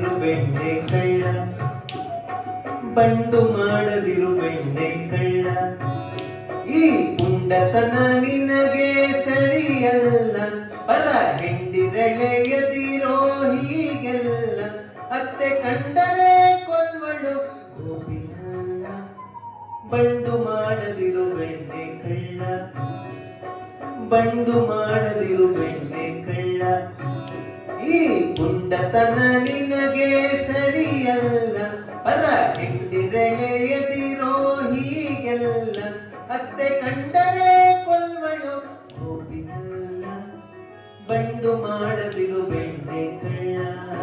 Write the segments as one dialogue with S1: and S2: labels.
S1: ಮಾಡದಿರು ಬೆಣ್ಣೆ ಕಳ್ಳ ಬಂಡು ಮಾಡದಿರು ಬೆಣ್ಣೆ ಕಳ್ಳ ಈ ಪುಂಡತನ ನಿನಗೆ ಸರಿಯಲ್ಲ ಪರ ಹೆಂಡಿರೆಳೆಯದಿರೋ ಹೀಗೆಲ್ಲ ಅತ್ತೆ ಕಂಡರೆ ಕೊಲ್ವಳು ಗೋಪಿನಲ್ಲ ಬಂಡು ಮಾಡದಿರು ಬೆಣ್ಣೆ ಕಳ್ಳ ಬಂಡು ಮಾಡದಿರು ಬೆಣ್ಣೆ ಕಳ್ಳ ಈ ಪುಂಡತನ ನಿನಗೆ ಸರಿಯಲ್ಲ ಪರ ಹಿಂಡಿರೆಳೆಯದಿರೋ ಹೀಗೆಲ್ಲ ಅತ್ತೆ ಕಂಡರೆ ಕೊಲ್ವಳು ಗೋಪಿನಲ್ಲ ಬಂಡು ಮಾಡದಿರು ಬೆಣ್ಣೆ ಕಳ್ಳ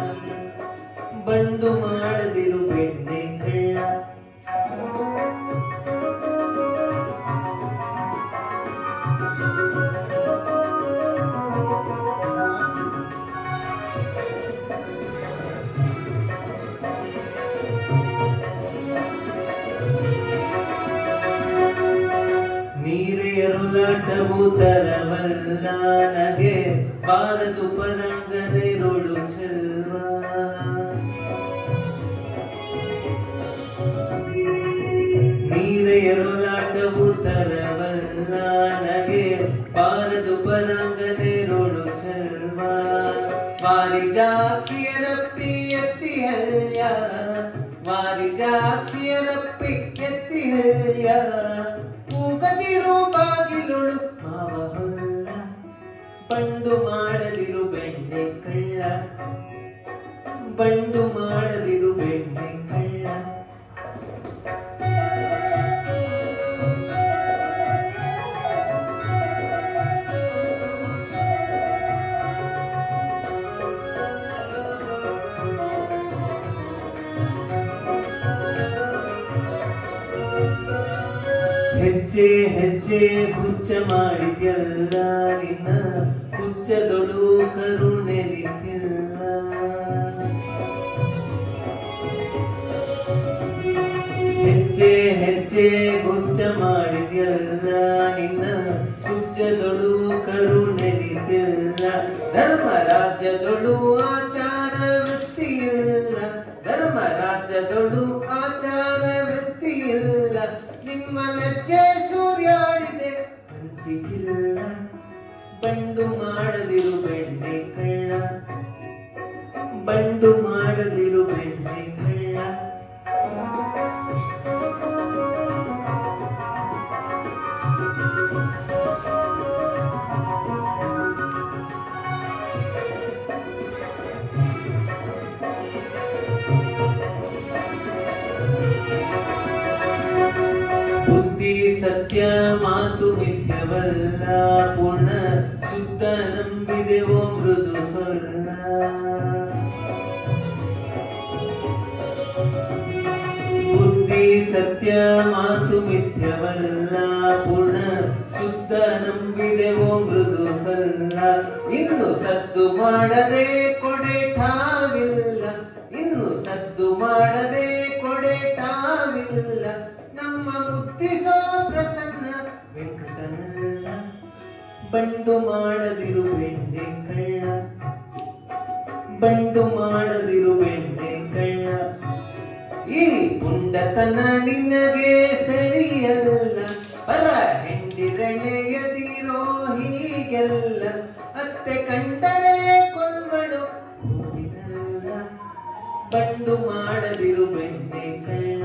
S1: ಬಂಡು ಮಾಡದಿರು ಬೆಣ್ಣೆ ಕಳ್ಳ ನೀರೆಯರುಲಾಟವು ತರವಲ್ಲ ನಗೆ ಬಾರದು ಪರಂಗನೆರುಳು ಚೆಲ್ವ ನೀರೆಯರುಲಾಟವು ತರವಲ್ಲ ನಗೆ ಬಾರದು ಪರಂಗನೆರುಳು ಚೆಲ್ವ ವಾರಿಜಾಕ್ಷಿಯರಪ್ಪಿ ಎತ್ತಿ ಹಲ್ಯ ವಾರಿಜಾಕ್ಷಿಯರಪ್ಪಿ ಎತ್ತಿ ಹಲ್ಯ ಕೂಗದಿರು ಬಾಗಿಲುಳು ಮಾವ ಹೊಲ್ಲ ಬಂಡು ಮಾಡದಿರು ಬೆಣ್ಣೆ ಕಳ್ಳ ಬಂಡು ಮಾಡದಿರು ಬೆಣ್ಣೆ ಕಳ್ಳ ಹೆಜ್ಜೆ ಹೆಜ್ಜೆ ಹುಚ್ಚ ಮಾಡಿದ್ಯಲ್ಲ ನಿನ್ನ ಹುಚ್ಚದೊಳು ಕರುಣೆರಿದ್ಯಲ್ಲ ಹೆಜ್ಜೆ ಹೆಜ್ಜೆ ಹುಚ್ಚ ಮಾಡಿದ್ಯಲ್ಲ ನಿನ್ನ ಹುಚ್ಚದೊಳು ಕರುಣೆರಿದ್ಯಲ್ಲ ಧರ್ಮ ರಾಜ್ಯದೊಳು ಆಚಾರ ವೃತ್ತಿಯಿಲ್ಲ ಧರ್ಮ ರಾಜ್ಯದೊಳು ಆಚಾರ ವೃತ್ತಿಯಿಲ್ಲ ನಿಮ್ಮ ಲಜ್ಜೆ ಸೂರ್ಯಾಡಿದೆ ಹಂಚಿಗಿಲ್ಲ ಬಂಡು ಮಾಡದಿರು ಬೆಣ್ಣೆ ಕಳ್ಳ ಬಂಡು ಮಾಡದಿರು ಬೆಣ್ಣೆ ಕಳ್ಳ ಬುದ್ಧಿ ಸತ್ಯ ಮಾತು ಮಿಥ್ಯವಲ್ಲ ಪೂರ್ಣ ಶುದ್ಧ ನಂಬಿದೆವೋ ಮೃದು ಸ್ವರ್ಣ ಬುದ್ಧಿ ಸತ್ಯ ಮಾತು ಮಿಥ್ಯವಲ್ಲ ಪೂರ್ಣ ಶುದ್ಧ ನಂಬಿದೆವೋ ಮೃದು ಸಲ್ಲ ಇನ್ನು ಸದ್ದು ಮಾಡದೆ ಕೊಡೆ ಠಾವಿಲ್ಲ ಇನ್ನು ಸದ್ದು ಮಾಡದೆ ಕೊಡೆ ಠಾವಿಲ್ಲ ನಮ್ಮ ಮುತ್ತಿಸೋ ಪ್ರಸನ್ನ ವೆಂಕಟನಲ್ಲ ಬಂಡು ಮಾಡದಿರು ಬೆಣ್ಣೆ ಕಳ್ಳ ಬಂಡು ಮಾಡದಿರು ಬೆಣ್ಣೆ ಕಳ್ಳ ಈ ಪುಂಡತನ ನಿನಗೆ ಸರಿಯಲ್ಲ ಪರ ಹೆಂಡಿರೆಳೆಯದಿರೋ ಹೀಗೆಲ್ಲ ಅತ್ತೆ ಕಂಡರೆ ಕೊಲ್ವಳು ಕೂಗಿದಲ್ಲ ಬಂಡು ಮಾಡದಿರು ಬೆಣ್ಣೆ ಕಳ್ಳ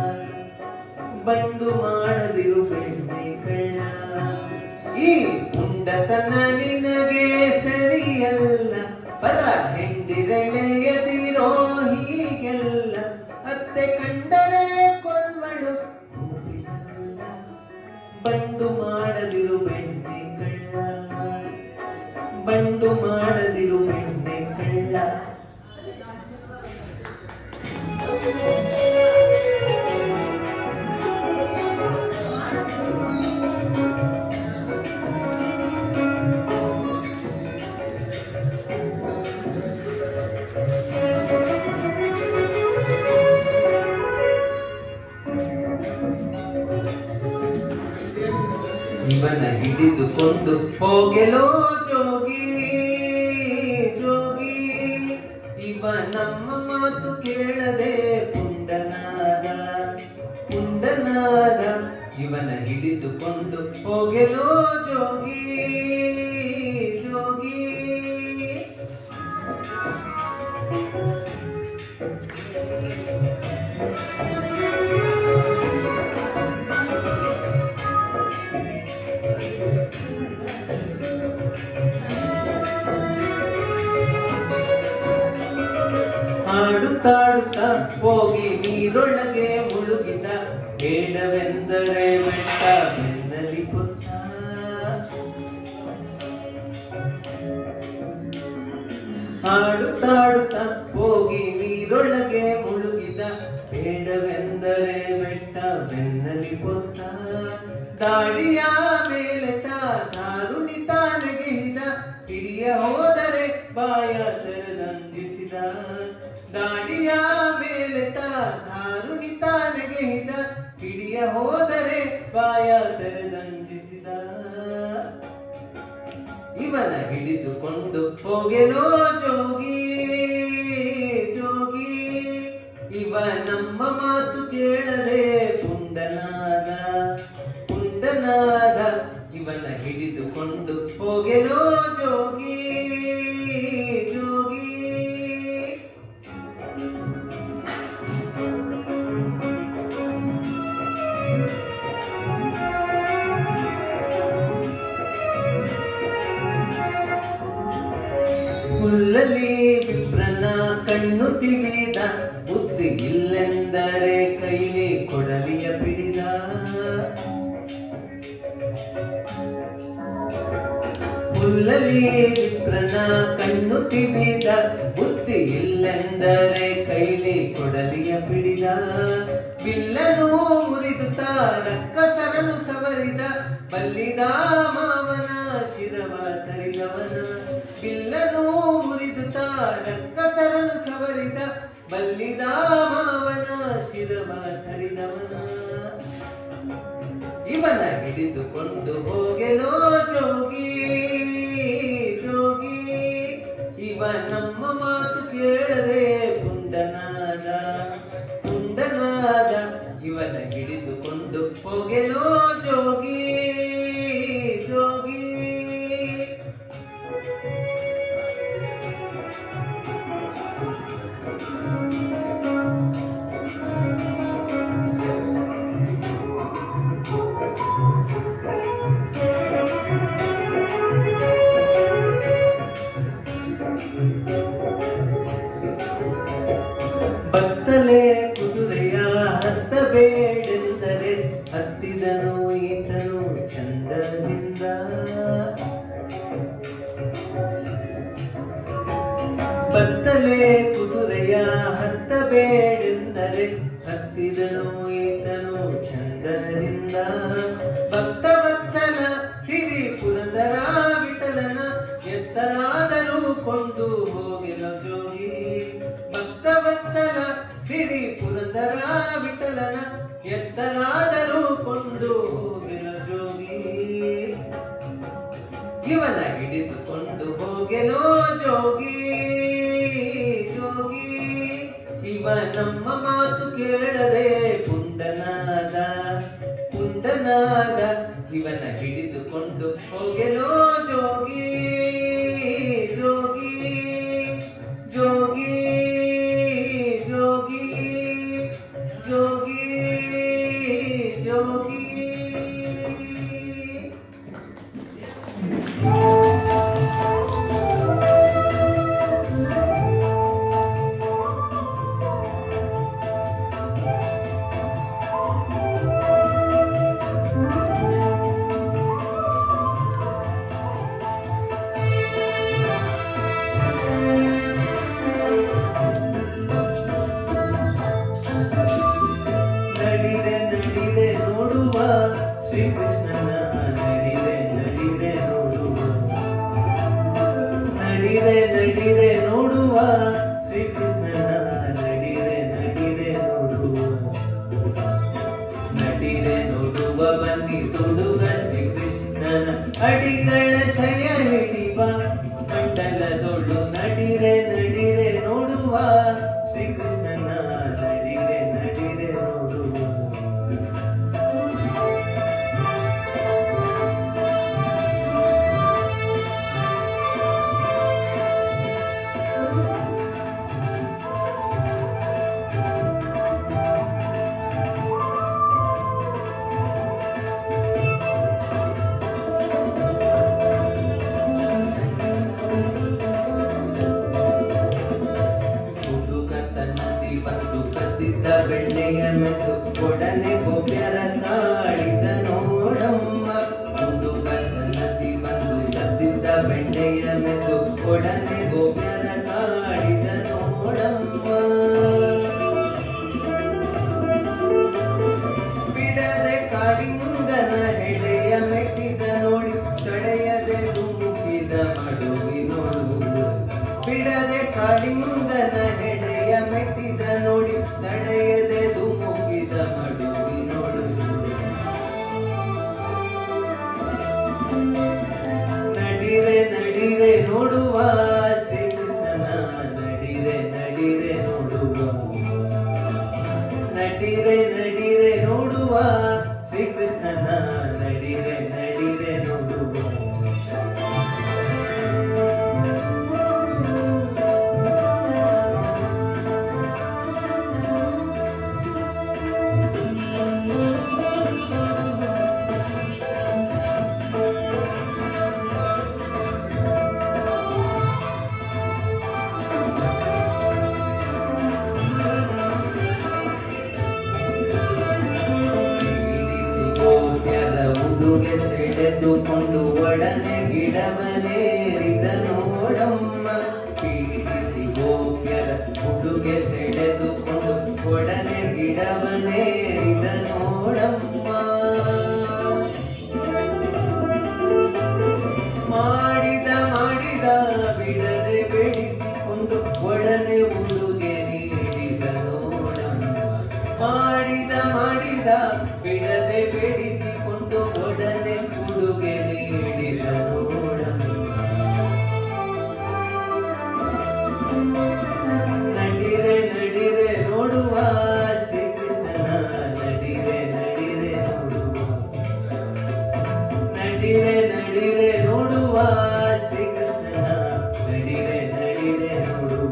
S1: ಬಂಡು ಮಾಡದಿರು ಬೆಣ್ಣೆ ಕಳ್ಳ ಈ ಪುಂಡತನ ನಿನಗೆ ಸರಿಯಲ್ಲ ಪರ ಹೆಂಡಿರೆಳೆಯದಿರೋ ಹೀಗೆಲ್ಲ ಅತ್ತೆ ಕಂಡರೆ ಕೊಲ್ವಳು ಕೂಗಿದಲ್ಲ ಬಂಡು ಮಾಡದಿರು ಬೆಣ್ಣೆ ಕಳ್ಳ ಬಂಡು ಮಾಡದಿರು ಬೆಣ್ಣೆ ಕಳ್ಳ ಇವನ ಹಿಡಿದುಕೊಂಡು ಹೋಗೆಲೋ ಜೋಗಿ ಜೋಗಿ ಇವನ ನಮ್ಮ ಮಾತು ಕೇಳದೆ ಪುಂಡನಾದ ಪುಂಡನಾದ ಇವನ ಹಿಡಿದುಕೊಂಡು ಹೋಗೆಲೋ ಜೋಗಿ ಜೋಗಿ ಹಾಡುತ್ತಾಡುತ್ತಾ ಹೋಗಿ ನೀರೊಳಗೆ ಮುಳುಗಿದ ಬೇಡವೆಂದರೆ ಬೆಟ್ಟ ಬೆನ್ನಲಿ ಪುತ್ತ ಹಾಡುತ್ತಾಡುತ್ತಾ ಹೋಗಿ ನೀರೊಳಗೆ ಮುಳುಗಿದ ಬೇಡವೆಂದರೆ ಬೆಟ್ಟ ಬೆನ್ನಲಿ ಪೊತ್ತ ದಾಡಿಯ ಮೇಲೆ ದಾರುಣಿ ತಾನೆಗೆಹಿದ ಹಿಡಿಯ ಹೋದರೆ ಬಾಯ ತೆರೆದಂಜಿಸಿದ ದಾಡಿಯ ಮೇಲೆ ದಾರುಣಿ ತಾನೆಗೆಹಿದ ಹಿಡಿಯ ಹೋದರೆ ಬಾಯ ತೆರೆದಂಜಿಸಿದ ಇವನ ಹಿಡಿದುಕೊಂಡು ಹೋಗೆಲೋ ಜೋಗಿ ಜೋಗಿ ಇವ ನಮ್ಮ ಮಾತು ಕೇಳದೆ ಪುಂಡನಾದ ಪುಂಡನಾದ ಇವನ ಹಿಡಿದುಕೊಂಡು ಹೋಗೆಲೋ ಜೋಗಿ ಜೋಗಿ ಹುಲ್ಲಲ್ಲಿ ವಿಪ್ರನ ಕಣ್ಣು ತಿವಿದ ಬುದ್ಧಿ ಇಲ್ಲೆಂದರೆ ಕೈಲಿ ಕೊಡಲಿಯ ಬಿಡಿದ ಹುಲ್ಲಲ್ಲಿ ವಿಪ್ರನ ಕಣ್ಣು ತಿವಿದ ಬುದ್ಧಿ ಇಲ್ಲೆಂದರೆ ಕೈಲಿ ಕೊಡಲಿಯ ಬಿಡಿದ ಬಿಲ್ಲನು ಮುರಿದು ರಕ್ಕಸರನು ಸವರಿದ ಬಲ್ಲಿದ ಮಾವನ ಶಿರವ ತರಿದವನ ಬಿಲ್ಲನು ಮುರಿದು ರಕ್ಕಸರನು ಸವರಿದ ಬಲ್ಲಿದ ಮಾವನ ಶಿರವ ತರಿದವನ ಇವನ ಹಿಡಿದುಕೊಂಡು ಹೋಗೆಲೋ ಜೋಗಿ ಜೋಗಿ ಇವ ನಮ್ಮ ಮಾತು ಕೇಳದೆ ಪುಂಡನಾದ ಪುಂಡನಾದ ಇವನ ಹಿಡಿದುಕೊಂಡು ಹೋಗೆಲೋ ಜೋಗಿ ಜೋಗಿ ಬತ್ತಲೆ ಕುದುರೆಯ ಹತ್ತಬೇಡೆಂದರೆ ಹತ್ತಿದನು ಈತನು ಚಂದದಿಂದ ಬತ್ತಲೆ ಕುದುರೆಯ ಹತ್ತಬೇಡೆಂದರೆ ಹತ್ತಿದನು ಈತನು ಚಂದನದಿಂದ ಭಕ್ತವತ್ಸಲ ಸಿರಿ ಪುರಂದರ ವಿಠಲನ ಎತ್ತರಾದರೂ ಕೊಂಡು ಹೋಗಿಲ ಜೋಗಿ ಭಕ್ತವತ್ಸಲ ಸಿರಿ ಪುರಂದರ ವಿಠಲನ ಎತ್ತರಾದರೂ ಕೊಂಡು ಹೋಗಿಲ ಜೋಗಿ ಇವನ ಹಿಡಿದುಕೊಂಡು ಹೋಗೆಲೋ ಜೋಗಿ ಜೋಗಿ ಇವ ನಮ್ಮ ಮಾತು ಕೇಳದೆ ಪುಂಡನಾದ ಪುಂಡನಾದ ಇವನ ಹಿಡಿದುಕೊಂಡು ಹೋಗೆಲೋ ಜೋಗಿ ಜೋಗಿ ಜೋಗಿ ಜೋಗಿ ಜೋಗಿ ಜೋಗಿ ನಡಿರೆ ನಡಿರೆ ನೋಡುವ ಶ್ರೀಕೃಷ್ಣನ ನಡಿರೆ ನಡಿರೆ ನೋಡುವ ನಡಿರೆ ನಡಿರೆ ನೋಡುವ ಶ್ರೀಕೃಷ್ಣನ ನಡಿರೆ ನಡಿರೆ ನೋಡುವ ನಡಿರೆ ನೋಡುವ ಬನ್ನಿ ತುಡುಗ ಶ್ರೀಕೃಷ್ಣನ ಅಡಿಗಳ ಶಯ ಹಿಡಿವ ಮಂಡಲದೊಳು ನಡಿರೆ ನಡಿರೆ ನೋಡುವ ಬೆಣ್ಣೆಯ ಮೆದ್ದು ಒಡನೆ ಗೊಬ್ಬರ ಕಾಡಿದ ನೋಡಮ್ಮ ಹುಡುಗ ನದಿ ಬಂದು ಕದ್ದಿದ್ದ ಬೆಣ್ಣೆಯ ಮೆದ್ದು ಒಡನೆ ಗೊಬ್ಬರ ಕಾಡಿದ ನೋಡಮ್ಮ ಬಿಡದೆ ಕಾಳಿಂಗನ ಹೆಡೆಯ ಮೆಟ್ಟಿದ ನೋಡಿ ತಡೆಯದೆ ಧುಮುಕಿದ ಮಡುವಿನೋಡು ಬಿಡದೆ ಕಾಳಿಂಗನ ಹೆಡೆಯ ಮೆಟ್ಟಿದ ನೋಡಿ ತಡೆಯದೆ ಧುಮುಕಿದ ಮಡುವಿನೋಡು ನಡಿರೆ ನಡಿರೆ ನೋಡುವ ಶ್ರೀಕೃಷ್ಣನ ನಡಿರೆ ನಡಿರೆ ನೋಡುವ ನಡಿರೆ ನಡಿರೆ ನೋಡುವ ಶ್ರೀಕೃಷ್ಣನ ನಡಿರೆ ನಡಿರೆ ನೋಡುವ ಪೀಡಿಸಿ ಗೋಪ್ಯದ ಉಡುಗೆ ಸೆಳೆದುಕೊಂಡು ಒಡನೆ ಗಿಡವನೇರಿದ ನೋಡಮ್ಮ ಪೀಡಿಸಿ ಗೋಪ್ಯದ ಉಡುಗೆ ಸೆಳೆದುಕೊಂಡು ಒಡನೆ ಗಿಡವನೇರಿದ ನೋಡಮ್ಮ ಮಾಡಿದ ಮಾಡಿದ ಬಿಡದೆ ಬೆಳೆಸಿಕೊಂಡು ಒಡನೆ ಉಡುಗೆ ನೀಡಿದ ನೋಡಮ್ಮ ಮಾಡಿದ ಮಾಡಿದ ಬಿಡದೆ ಬೆಳೆಸಿಕೊಂಡು ಒಡನೆ ಉಡುಗೆ ನೀಡಿದ ನೋಡಮ್ಮ ನಡಿರೆ ನಡಿರೆ ನೋಡುವ ಶ್ರೀಕೃಷ್ಣನ ನಡಿರೆ ನಡಿರೆ ನೋಡುವ ನಡಿರೆ ನಡಿರೆ ನೋಡುವ ಶ್ರೀಕೃಷ್ಣನ ನಡಿರೆ ನಡಿರೆ ನೋಡುವ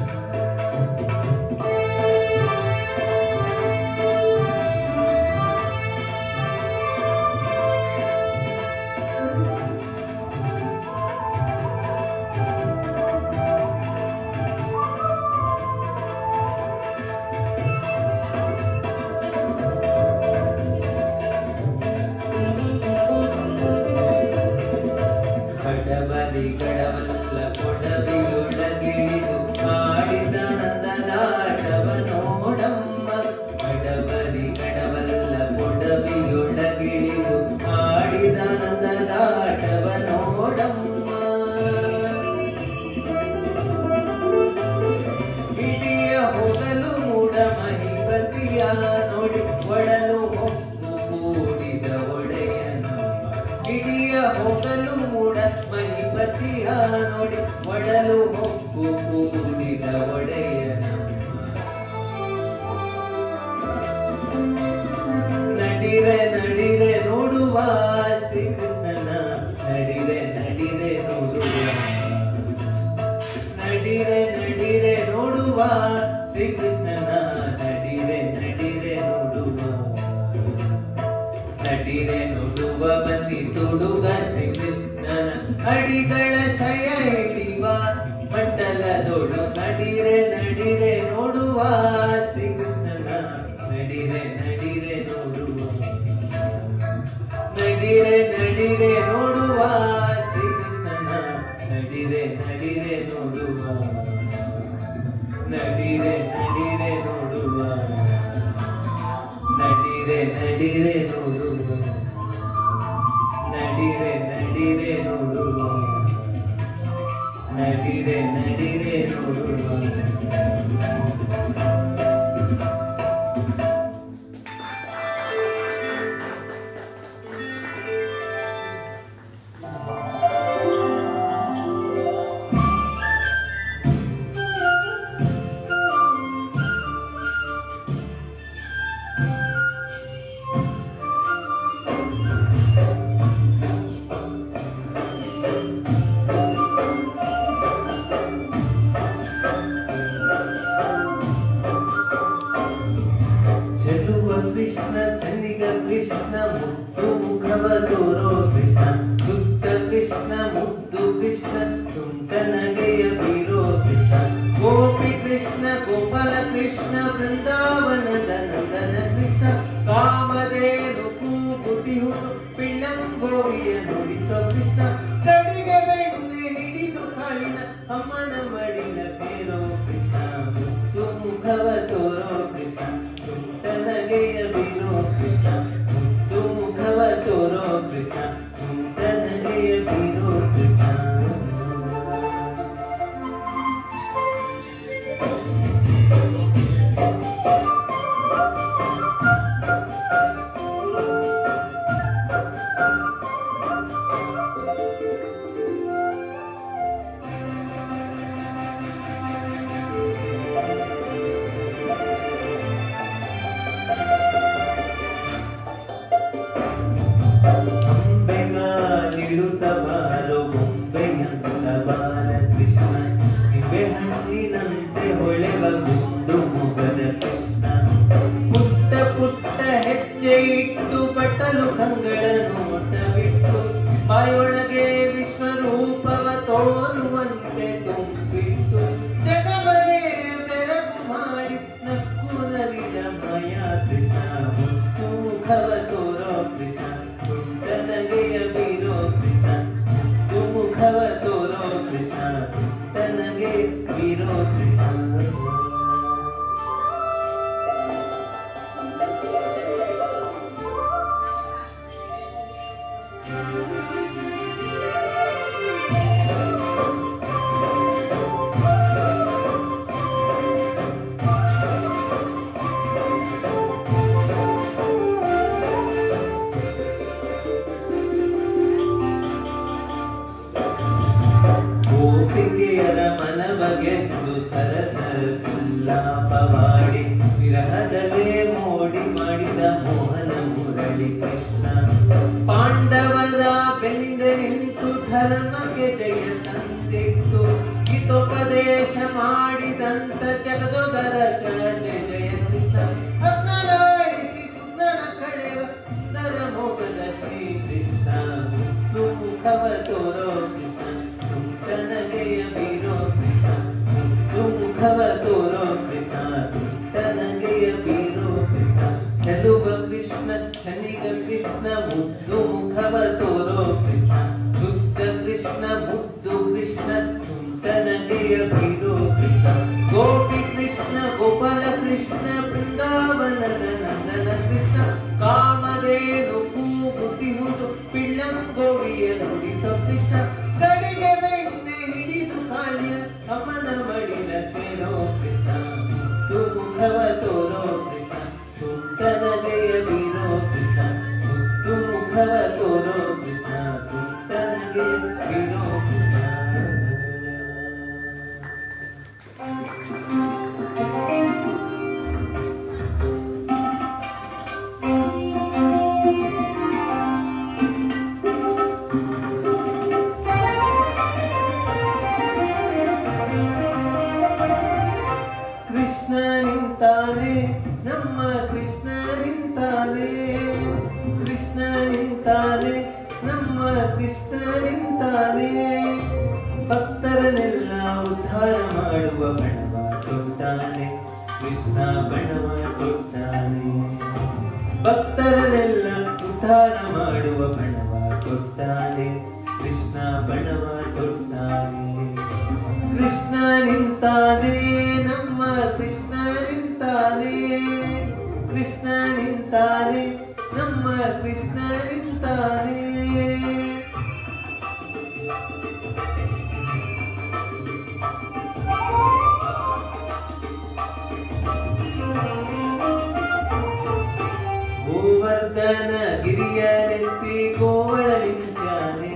S1: ಕಡಬಲಿ ಕಡವಲ್ಲ ಕೊಡವಿಯೊಳಗಿಳಿದು ಆಡಿದ ನಂದನಾಟವ ನೋಡಮ್ಮ ಕಡಬಲಿ ಕಡವಲ್ಲ ಕೊಡವಿಯೊಳಗಿಳಿದು ಆಡಿದ ನಂದನಾಟವ ನೋಡಮ್ಮ ಹಿಡಿಯ ಹೋಗಲು ಮೂಡ ಮಹಿಪತಿಯ ನೋಡಿ ಒಡಲು ಹೊಕ್ಕು ಕೂಡಿದ ಒಡೆಯನಮ್ಮ ಹಿಡಿಯ ಹೋಗಲು ಮೂಡ ಮಹಿಪತಿಯ ನೋಡಿ ಒಡಲು ಹೊಕ್ಕು ಕೂಡಿದ ಒಡೆಯನಮ್ಮ ನಡಿರೆ ನಡಿರೆ ನೋಡುವ ಶ್ರೀಕೃಷ್ಣನ ನಡಿರೆ ನಡಿರೆ ನೋಡುವ ನಡಿರೆ ನಡಿರೆ ನೋಡುವ ಶ್ರೀಕೃಷ್ಣನ ನಡಿರೆ ನಡಿರೆ ನೋಡುವ ನಡಿರೆ ನೋಡುವ ಬನ್ನಿ ತುಡುಗ ಶ್ರೀಕೃಷ್ಣನ ಅಡಿಗಳ ಶಯ ಹಿಡಿವ ಮಂಡಲದೊಡು ನಡಿರೆ ನಡಿರೆ ನೋಡುವ ಶ್ರೀಕೃಷ್ಣನ ನಡಿರೆ ನಡಿರೆ ನೋಡುವ ನಡಿರೆ ನಡಿರೆ ನೋಡುವ ಶ್ರೀಕೃಷ್ಣನ ನಡಿರೆ ನಡಿರೆ ನೋಡುವ ನಡಿರೆ ನಡಿರೆ ನೋಡುವ ನಡಿರೆ ನಡಿರೆ ನೋಡುವ ನಡಿರೆ ನಡಿರೆ ನೋಡುವ ನಡಿರೆ ನಡಿರೆ ನೋಡುವ ಕೃಷ್ಣ ಬೃಂದಾವನದ ನಂದನ ಕೃಷ್ಣ ಕಾಮಧೇನು ಕೂಗುತಿಹುದು ಪಿಳ್ಳಂಗೋವಿಯ ನುಡಿಸೋ ಕೃಷ್ಣ ಕಡಿಗೆ ಬೆಣ್ಣೆ ಹಿಡಿದು ಕಾಳಿನ ಅಮ್ಮನ ಮಡಿಲ ಸೇರೋ ಕೃಷ್ಣ ಮುತ್ತು ಮುಖವ ತೋರೋ ಕೃಷ್ಣ ತುಂಟನಗೆಯ ಬೀರೋ ಕೃಷ್ಣ ಮುತ್ತು ಮುಖವ ತೋರೋ ಕೃಷ್ಣ ತುಂಟನಗೆಯ ಬೀರೋ ಕೃಷ್ಣ ಅಂಬೆಗಾಲಿಡುತ್ತ ಬಾರೋ ಬೊಂಬೆಯಂತ ಬಾಲ ಕೃಷ್ಣ ನಿಂಬೆ ಹಣ್ಣಿನಂತೆ ಹೊಳೆವ ಗುಂಡು ಮುಗದ ಕೃಷ್ಣ ಪುಟ್ಟ ಪುಟ್ಟ ಹೆಜ್ಜೆ ಇಟ್ಟು ಬಟ್ಟಲು ಕಂಗಳ ನೋಟವಿಟ್ಟು ಬಾಯೊಳಗೆ ವಿಶ್ವರೂಪವ ತೋರುವಂತೆ ತುಂಬಿಟ್ಟು ಜಗವನೇ ಬೆರಗು ಮಾಡಿ ನಕ್ಕು ನವಿದ ಮಾಯಾ ಕೃಷ್ಣ ಮುತ್ತು ಮುಖವ ತೋರೋ ಕೃಷ್ಣ ತುಂಟನಗೆಯ ಬೀರೋ ಕೃಷ್ಣ ಮುತ್ತು ಮುಖವ ತೋರೋ ಕೃಷ್ಣ ತುಂಟನಗೆ ಬೀರೋ ಕೃಷ್ಣ ಗೋಪಿಕೆಯರ ಮನವ ಗೆದ್ದು ಸರಸರ ಸಿಲ್ಲಾಪವಾಡಿ ವಿರಹದಲ್ಲೇ ಮೋಡಿ ಮಾಡಿದ ಮೋಹನ ಮುರಳಿ ಕೃಷ್ಣ ಪಾಂಡವರ ಬೆಂದ ನಿಂತು ಧರ್ಮಕ್ಕೆ ಜಯ ತಂದಿಟ್ಟು ಹಿತೋಪದೇಶ ಮಾಡಿದಂತ ಜಗದೊದರಕ ಜಯ ಜಯ ಕೃಷ್ಣ ಅಗ್ನಲಾಡಿಸಿ ಸುಂದರ ಕಳೆವ ಸುಂದರ ಮೋಗದ ಶ್ರೀ ಕೃಷ್ಣ ಮುತ್ತು ಮುಖವ ತೋರೋ ಕೃಷ್ಣ ತುಂಟನಗೆಯ ಬೀರೋ ಕೃಷ್ಣ ಮುತ್ತು ಮುಖವ ತೋರೋ ಕೃಷ್ಣ ತುಂಟನಗೆಯ ಬೀರೋ ಕೃಷ್ಣ ಚೆಲುವ ಕೃಷ್ಣ ಚನಿಗ ಕೃಷ್ಣ ಮುದ್ದು ಮುಖವ ತೋರೋ ಕೃಷ್ಣ ಶುದ್ಧ ಕೃಷ್ಣ ಮುದ್ದು ಕೃಷ್ಣ ತುಂಟನಗೆಯ ಬೀರೋ ಕೃಷ್ಣ ಗೋಪಿ ಕೃಷ್ಣ ಗೋಪಾಲ ಕೃಷ್ಣ ಬೃಂದಾವನದ ನಂದನ ಕೃಷ್ಣ ಕಾಮಧೇನು ಕೂಗುತಿಹುದು ಪಿಳ್ಳಂಗೋವಿಯ ನುಡಿಸೋ ಕೃಷ್ಣ ಕಡಿಗೆ ಬೆಣ್ಣೆ ಹಿಡಿದು ಕಾಲಿನ ಅಮ್ಮನ ಮಡಿಲ ಸೇರೋ ಕೃಷ್ಣ ಮುತ್ತು ಮುಖವ ತೋರೋ ಕೃಷ್ಣ ತುಂಟನಗೆಯ ಬೀರೋ ಕೃಷ್ಣ ಮುತ್ತು ಮುಖವ ತೋರೋ ಕೃಷ್ಣ ತುಂಟನಗೆಯ ಬೀರೋ ಕೃಷ್ಣ ಕೃಷ್ಣ ನಿಂತಾನೆ ನಮ್ಮ ಕೃಷ್ಣ ನಿಂತಾನೆ ಕೃಷ್ಣ ನಿಂತಾನೆ ನಮ್ಮ ಕೃಷ್ಣ ನಿಂತಾನೆ ಭಕ್ತರನ್ನೆಲ್ಲ ಉದ್ಧಾರ ಮಾಡುವ ಬಣವ ಕೊಡ್ತಾನೆ ಕೃಷ್ಣ ಬಣವ ಕೊಡ್ತಾನೆ ಭಕ್ತರನ್ನೆಲ್ಲ ಉದ್ಧಾರ ಮಾಡುವ ಬಣವ ಕೊಡ್ತಾನೆ ಕೃಷ್ಣ ಬಣವ ಕೊಡ್ತಾನೆ ಕೃಷ್ಣ ನಿಂತಾನೆ ನಮ್ಮ ಕೃಷ್ಣ ನಿಂತಾನೆ ಕೃಷ್ಣ ನಿಂತಾನೆ ನಮ್ಮ ಕೃಷ್ಣ ನಿಂತಾನೆ ಗೋವರ್ಧನ ಗಿರಿಯ ನೆತ್ತಿ ಗೋವಳ ನಿಂತಾನೆ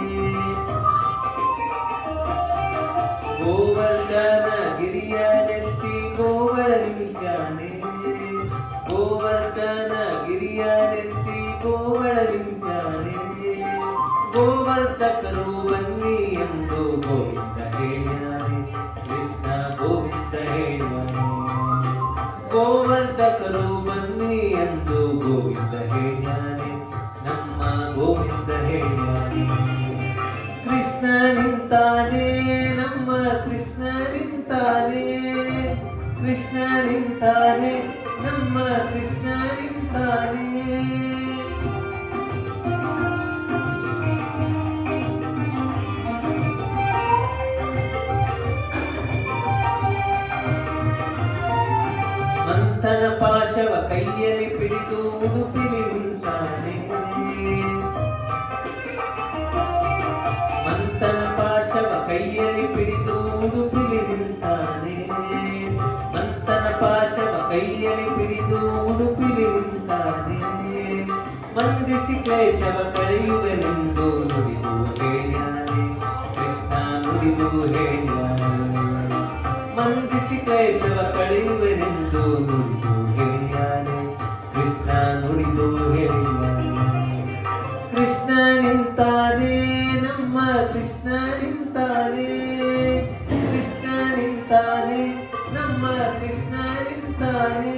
S1: ಗೋವರ್ಧನ ಗಿರಿಯ ನೆತ್ತಿ ಗೋವಳ ನಿಂತಾನೆ ಗೋವರ್ಧನ ಗಿರಿಯ ನೆತ್ತಿ ಗೋವಳ ನಿಂತಾನೆ ಗೋವರ್ಧಕರು ಬನ್ನಿ ಎಂದು ಗೋವಿಂದ ಹೇಳ್ಯಾನೆ ಕೃಷ್ಣ ಗೋವಿಂದ ಹೇಳುವನು ಗೋವರ್ಧಕರು ಬನ್ನಿ ಎಂದು ಗೋವಿಂದ ಹೇಳ್ಯಾನೆ ನಮ್ಮ ಗೋವಿಂದ ಹೇಳ್ಯಾನೆ ಕೃಷ್ಣ ನಿಂತಾನೆ ನಮ್ಮ ಕೃಷ್ಣ ನಿಂತಾನೆ ಕೃಷ್ಣ ನಿಂತಾನೆ ನಮ್ಮ ಕೃಷ್ಣ ನಿಂತಾನೆ ಮಂಥನ ಪಾಶವ ಕೈಯಲ್ಲಿ ಪಿಡಿದು ಉಡುಪಿಲಿ ನಿಂತಾನೆ ಮಂಥನ ಪಾಶವ ಕೈಯಲ್ಲಿ ಪಿಡಿದು ಉಡುಪಿಲಿ ನಿಂತಾನೆ ಮಂಥನ ಪಾಶವ ಕೈಯಲ್ಲಿ ಪಿಡಿದು ಉಡುಪಿಲಿ ನಿಂತಾನೆ ಮಂದಿಸಿ ಕ್ಲೇಶವ ಕಳೆಯುವೆನೆಂದು ನುಡಿದು ಹೇಳ್ಯಾನೆ ಕೃಷ್ಣ ನುಡಿದು ಹೇಳ್ಯಾನೆ ಮಂದಿಸಿ ಕ್ಲೇಶವ ಕಳೆಯುವೆನೆಂದು ನುಡಿದು ಹೇಳ್ಯಾನೆ ಕೃಷ್ಣ ನುಡಿದು ಹೇಳ್ಯಾನೆ ಕೃಷ್ಣ ನಿಂತಾನೆ ನಮ್ಮ ಕೃಷ್ಣ ನಿಂತಾನೆ ಕೃಷ್ಣ ನಿಂತಾನೆ ನಮ್ಮ ಕೃಷ್ಣ ನಿಂತಾನೆ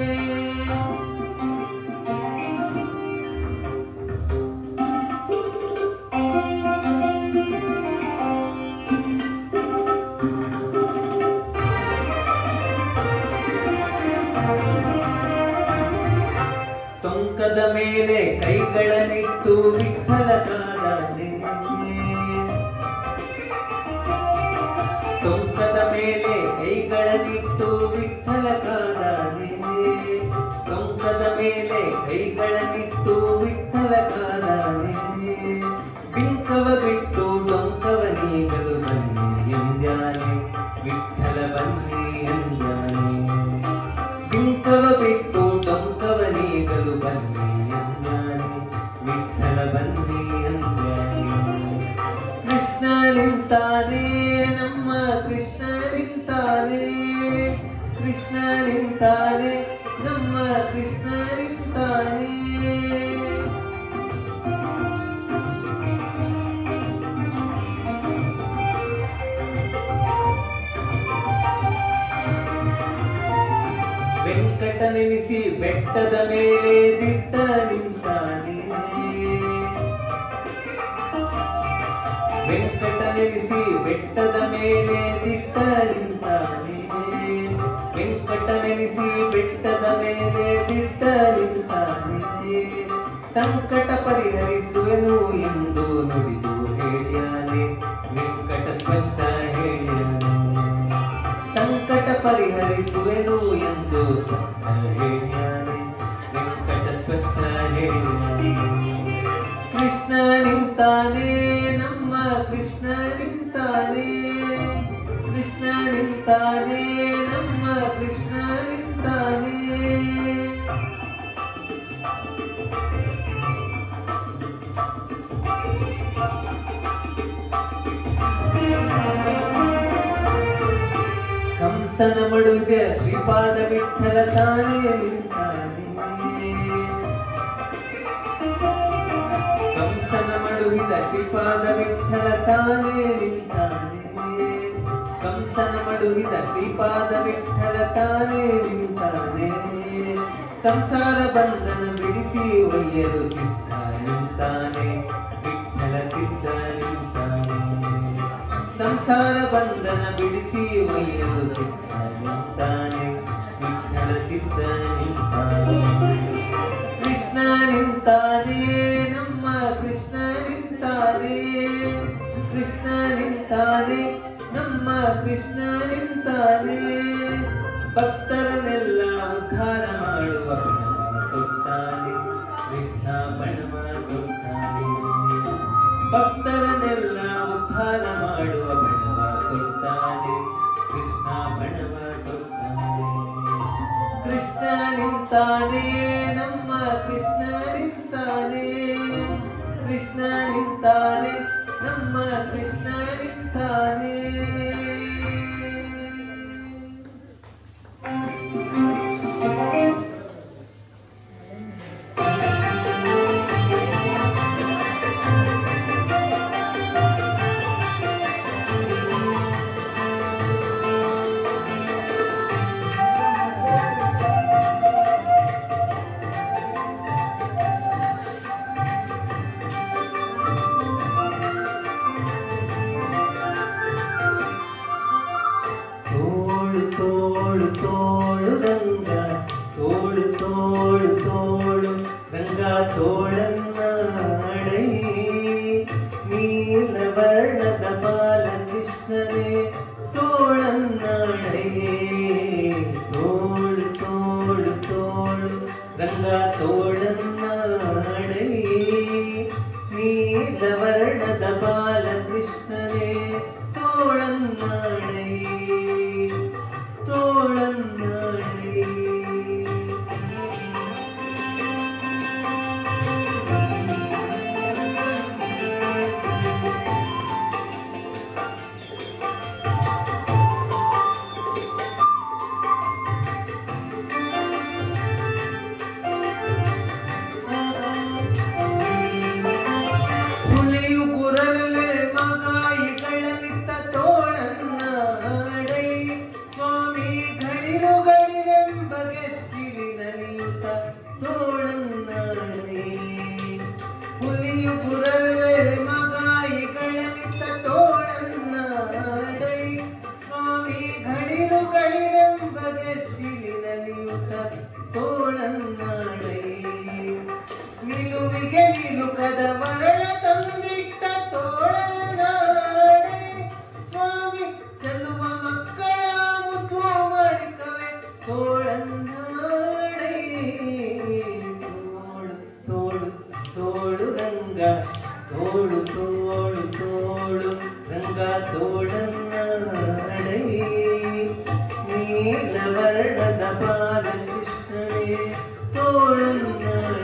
S1: ಟೊಂಕದ ಮೇಲೆ ಕೈಗಳನ್ನಿಟ್ಟು ವಿಠಲ ಕಾದಾನೆ ಟೊಂಕದ ಮೇಲೆ ಕೈಗಳನ್ನಿಟ್ಟು ವಿಠಲ ಕಾದಾನೆ ಟೊಂಕದ ಮೇಲೆ ಕೈಗಳನ್ನಿಟ್ಟು ವಿಠಲ ಕಾದಾನೆ ಬಿಂಕವ ಬಿಟ್ಟು ಡೊಂಕವ ನೀಗಲು ಬನ್ನಿ ಎಂದಾನೆ ವಿಠಲ ಬನ್ನಿ ಎಂದಾನೆ ಬಿಂಕವ ಬಿಟ್ಟು ಡೊಂಕವ ನೀಗಲು ಬನ್ನಿ ಎಂದಾನೆ ವಿಠಲ ಬನ್ನಿ ಎಂದಾನೆ ಕೃಷ್ಣ ನಿಂತಾನೆ ನಮ್ಮ ಕೃಷ್ಣ ನಿಂತಾನೆ ಕೃಷ್ಣ ನಿಂತಾನೆ ನಮ್ಮ ಕೃಷ್ಣ ನಿಂತಾನೆ ವೆಂಕಟ ನೆನೆಸಿ ಬೆಟ್ಟದ ಮೇಲೆ ದಿಟ್ಟ ನಿಂತಾನೆ ವೆಂಕಟ ನೆನೆಸಿ ಬೆಟ್ಟದ ಮೇಲೆ ದಿಟ್ಟ ನಿಂತಾನೆ ವೆಂಕಟ ನೆನೆಸಿ ಬೆಟ್ಟದ ಮೇಲೆ ದಿಟ್ಟ ನಿಂತಾನೆ ಸಂಕಟ ಪರಿಹರಿಸುವೆನು ಎಂದು ನುಡಿದು ಹೇಳ್ಯಾನೆ ವೆಂಕಟ ಸ್ಪಷ್ಟ ಹೇಳ್ಯಾನೆ ಸಂಕಟ ಪರಿಹರಿಸುವೆನು ಎಂದು ಸ್ಪಷ್ಟ ಹೇಳ್ಯಾನೆ ವೆಂಕಟ ಸ್ಪಷ್ಟ ಹೇಳ್ಯಾನೆ ಕೃಷ್ಣ ನಿಂತಾನೆ ನಮ್ಮ ಕೃಷ್ಣ ನಿಂತಾನೆ ಕೃಷ್ಣ ನಿಂತಾನೆ ನಮ್ಮ ಕೃಷ್ಣ ನಿಂತಾನೆ ಕಂಸನ ಮಡುಗ ಶ್ರೀಪಾದ ವಿಠಲ ತಾನೇ ನಿಂತಾನೆ ಕಂಸನ ಮಡುಹಿದ ಶ್ರೀಪಾದ ವಿಠಲ ತಾನೇ ನಿಂತಾನೆ ಕಂಸನ ಮಡುಹಿದ ಶ್ರೀಪಾದ ವಿಠಲ ತಾನೇ ನಿಂತಾನೆ ಸಂಸಾರ ಬಂಧನ ಬಿಡಿಸಿ ಒಯ್ಯಲು ಸಿದ್ಧ ನಿಂತಾನೆ ವಿಠಲ ಸಿದ್ಧ ನಿಂತಾನೆ ಸಂಸಾರ ಬಂಧನ ಬಿಡಿಸಿ ಒಯ್ಯಲು ಸಿದ್ಧ ನಿಂತಾನೆ ವಿಠಲ ಸಿದ್ಧ ನಿಂತಾನೆ ಕೃಷ್ಣ ನಿಂತಾನೆ ನಮ್ಮ ಕೃಷ್ಣ ನಿಂತಾನೆ ಕೃಷ್ಣ ನಿಂತಾನೆ ನಮ್ಮ ಕೃಷ್ಣ ನಿಂತಾನೆ ಭಕ್ತರನ್ನೆಲ್ಲ ಉದ್ಧಾರ ಮಾಡುವ ಬಣವ ಕೊಡ್ತಾನೆ ಕೃಷ್ಣ ಬಣವ ಕೊಡ್ತಾನೆ ಭಕ್ತರನ್ನೆಲ್ಲ ಉದ್ಧಾರ ಮಾಡುವ ಬಣವ ಕೊಡ್ತಾನೆ ಕೃಷ್ಣ ಬಣವ ಕೊಡ್ತಾನೆ ಕೃಷ್ಣ ನಿಂತಾನೆ ನಮ್ಮ ಕೃಷ್ಣ ನಿಂತಾನೆ ಕೃಷ್ಣ ನಿಂತಾನೆ ನಮ್ಮ ಕೃಷ್ಣ ನಿಂತಾನೆ ತೋಳನ್ನಾಡೈ ನೀಲವರ್ಣದ ಬಾಲಕೃಷ್ಣನೇ ತೋಳನ್ನಾಡೈ ತೋಳನ್ನಾಡೈ ಹುಲಿಯು ಕುರಲೆ ಮಗಾಯಿಗಳ ನಿತ್ತ ತೋಳನ್ನಾಡೈ ಸ್ವಾಮಿ ಗಳಿರುಗಳಿರೆಂಬ ಗೆಚ್ಚಿಲಿ ನಲಿಯುತ್ತ ತೋಳನ್ನಾಡೈ ಹುಲಿಯು ಕುರಲೆ ಮಗಾಯಿಗಳ ನಿತ್ತ ತೋಳನ್ನಾಡೈ ಸ್ವಾಮಿ ಗಳಿರುಗಳಿರೆಂಬ ಗೆಚ್ಚಿಲಿ ನಲಿಯುತ್ತ ತೋಳನ್ನಾಡೈ ನಿಲುವಿಗೆ ನಿಲುಕದ ಮರಳ ತಂದಿಟ್ಟ ತೋಳನಾಡೆ ಸ್ವಾಮಿ ಚೆಲ್ಲುವ ಮಕ್ಕಳ ಮುದ್ದು ಮಾಡಿಕವೆ ತೋಳನಾಡೆ ತೋಳು ತೋಳು ತೋಳು ರಂಗ ತೋಳು ತೋಳು ತೋಳು ರಂಗ ತೋಳನ್ನಾಡೈ ನೀಲವರ್ಣದ ಬಾಲಕೃಷ್ಣನೇ ತೋಳನ್ನಾಡೈ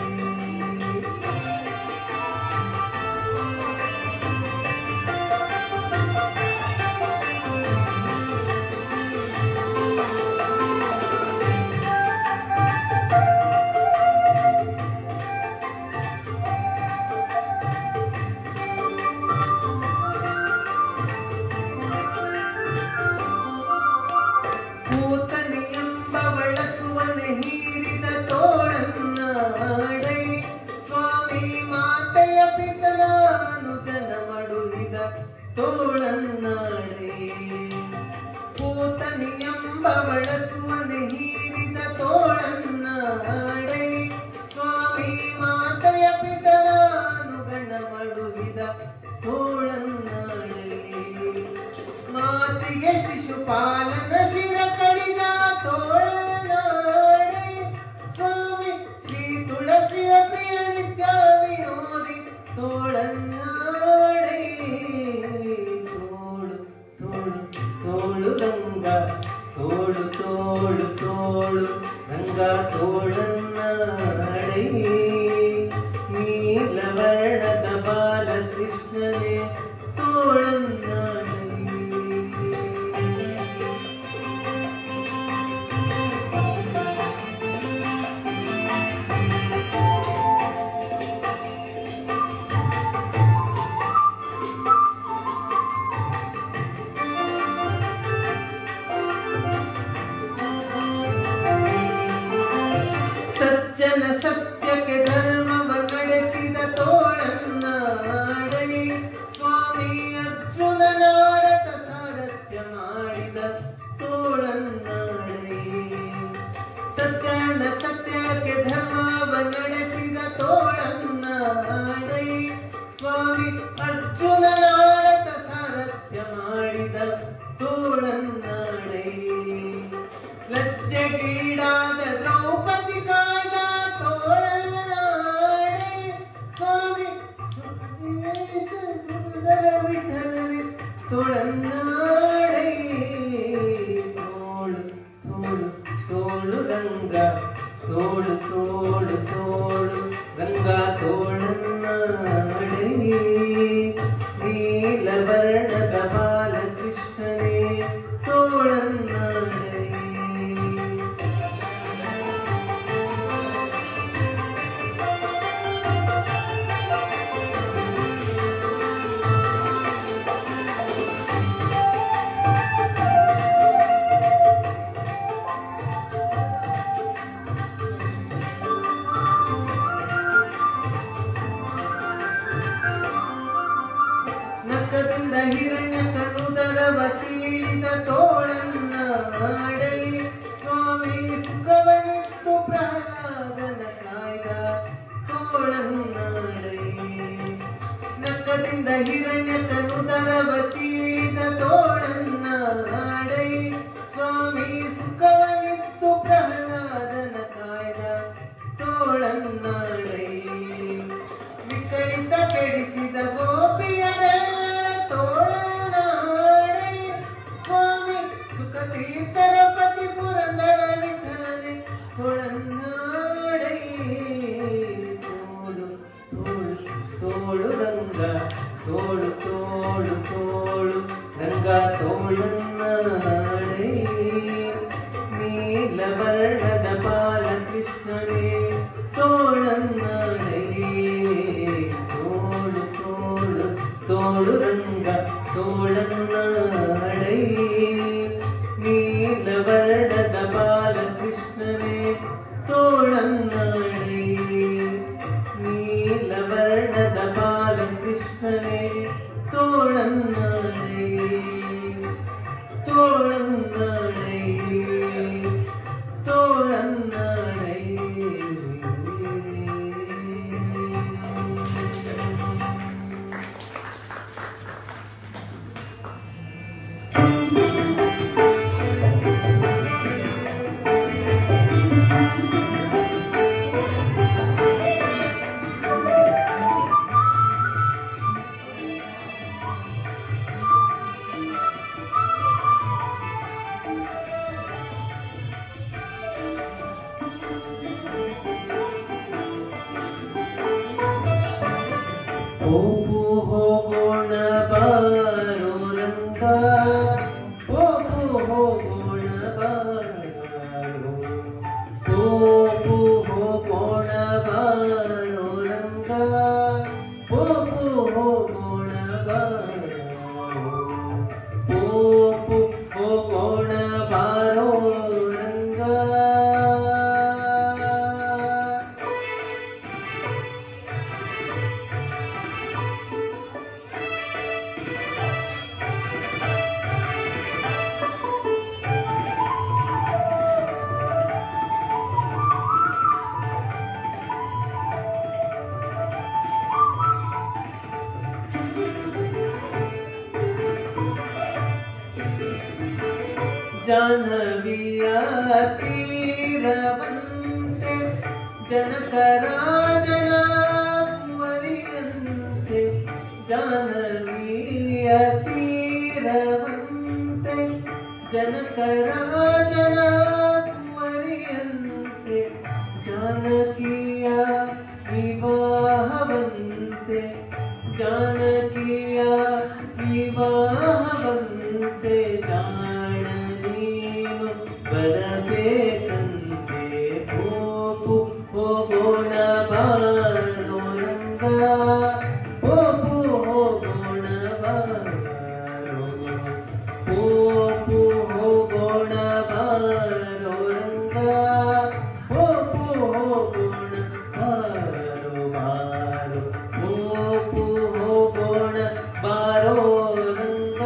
S1: ಕೂತನಿ ಎಂಬ ಬಳಸುವನೆ ಹೀರಿದ ತೋಳನ್ನಾಡೈ ಸ್ವಾಮಿ ಮಾತೆಯ ಪಿತನಾನು ಜನ ಮಡುಹಿದ ತೋಳನ್ನಾಡೈ ಕೂತನಿ ಎಂಬ ಬಳಸುವನೆ ಹೀರಿದ ತೋಳನ್ನಾಡೈ ಸ್ವಾಮಿ ಮಾತೆಯ ಪಿತನಾನು ಗಣ ಮಡುಹಿದ ತೋಳನ್ನಾಡೈ ಮಾತಿಗೆ ಶಿಶುಪಾಲನ ಶಿರ ಕಡಿದ ತೋಳನಾಡೆ ಸ್ವಾಮಿ ಶ್ರೀ ತುಳಸಿಯ ಪ್ರಿಯ ನಿತ್ಯ ವಿನೋದಿ ತೋಳನಾಡೆ ತೋಳು ತೋಳು ತೋಳು ರಂಗ ತೋಳು ತೋಳು ತೋಳು ರಂಗ ತೋಳನ್ನಾಡೈ ನೀಲವರ್ಣದ ಬಾಲಕೃಷ್ಣನೇ ತೋಳನ್ನಾಡೈ ಸಜ್ಜನ ಸತ್ಯಕ್ಕೆ ಧರ್ಮವ ನಡೆಸಿದ ತೋಳನ್ನಾಡೈ ಸ್ವಾಮಿ ಅರ್ಜುನ ನಾರದ ಸಾರಥ್ಯ ಮಾಡಿದ ತೋಳನ್ನಾಡೈ ಸಜ್ಜನ ಸತ್ಯಕ್ಕೆ ಧರ್ಮವ ನಡೆಸಿದ ತೋಳನ್ನಾಡೈ ಸ್ವಾಮಿ ಅರ್ಜುನ ನಾರದ ಸಾರಥ್ಯ ಮಾಡಿದ ತೋಳನ್ನಾಡೈ ಲಜ್ಜೆಗೀಡಾದ ದ್ರೌಪದಿ ಕಾದ ತೋಳನಾಡೆ ಸ್ವಾಮಿ ಸುಂದರ ವಿಠಲನೆ ತೋಳನಾಡೆ ತೋಳು ತೋಳು ತೋಳು ರಂಗ ತೋಳು ತೋಳು ತೋಳು ರಂಗ ತೋಳನಾಡೆ ನೀಲವರ್ಣದ ಬಾಲಕೃಷ್ಣನೇ ತೋಳನಾಡೆ ನಕ್ಕದಿಂದ ಹಿರಣ್ಯ ಕನುದರವ ಸೀಳಿದ ತೋಳನ್ನಾಡೈ ಸ್ವಾಮಿ ಸುಖವನಿತ್ತು ಪ್ರಹ್ಲಾದನ ಕಾಯ್ದ ತೋಳನ್ನಾಡೈ ನಕ್ಕದಿಂದ ಹಿರಣ್ಯ ಕನುದರವ ಸೀಳಿದ ತೋಳನ್ನಾಡೈ ಸ್ವಾಮಿ ಸುಖವನಿತ್ತು ಪ್ರಹ್ಲಾದನ ಕಾಯ್ದ ನೀಲವರ್ಣದ ಬಾಲಕೃಷ್ಣನೇ ತೋಳನ್ನಡೈ ತೋಳು ತೋಳು ತೋಳು ರಂಗ ತೋಳನ್ನಡೈ ನೀಲವರ್ಣದ ಬಾಲಕೃಷ್ಣನೇ ತೋಳನ್ನಡೈ ನೀಲವರ್ಣದ ಬಾಲಕೃಷ್ಣನೇ ತೋಳನ್ನಡೈ ತೋಳನ್ನಡೈ ತೋಳನ್ನಡೈ ಹೋಗು ಹೋಗೋಣ ಬಾರೋ ರಂಗ ಹೋಗು ಹೋಗೋಣ ಬಾರೋ ಹೋಗು ಹೋಗೋಣ ಬಾರೋ ರಂಗ ಹೋಗು ಹೋಗೋಣ ಬಾರೋ ಹೋಗು ಹೋಗೋಣ ಬಾರೋ ರಂಗ ಜಾಹ್ನವಿಯ ತೀರವಂತೆ ಜನಕರಾಜನ ಕುವರಿಯಂತೆ ಜಾಹ್ನವಿಯ ತೀರವಂತೆ ಜನಕರಾಜನ ಕುವರಿಯಂತೆ ಜಾನಕಿಯ ವಿವಾಹವಂತೆ ಜಾನಕಿಯ ವಿವಾಹವಂತೆ ಜಾಣ ನೀನು ಬರಬೇಕಂತೆ ಹೋಗು ಹೋಗೋಣ ಬಾರೋ ರಂಗ ಹೋಗು ಹೋಗೋಣ ಬಾರೋ ಹೋಗು ಹೋಗೋಣ ಬಾರೋ ರಂಗ ಹೋಗು ಹೋಗೋಣ ಬಾರೋ ಬಾರೋ ಹೋಗು ಹೋಗೋಣ ಬಾರೋ ರಂಗ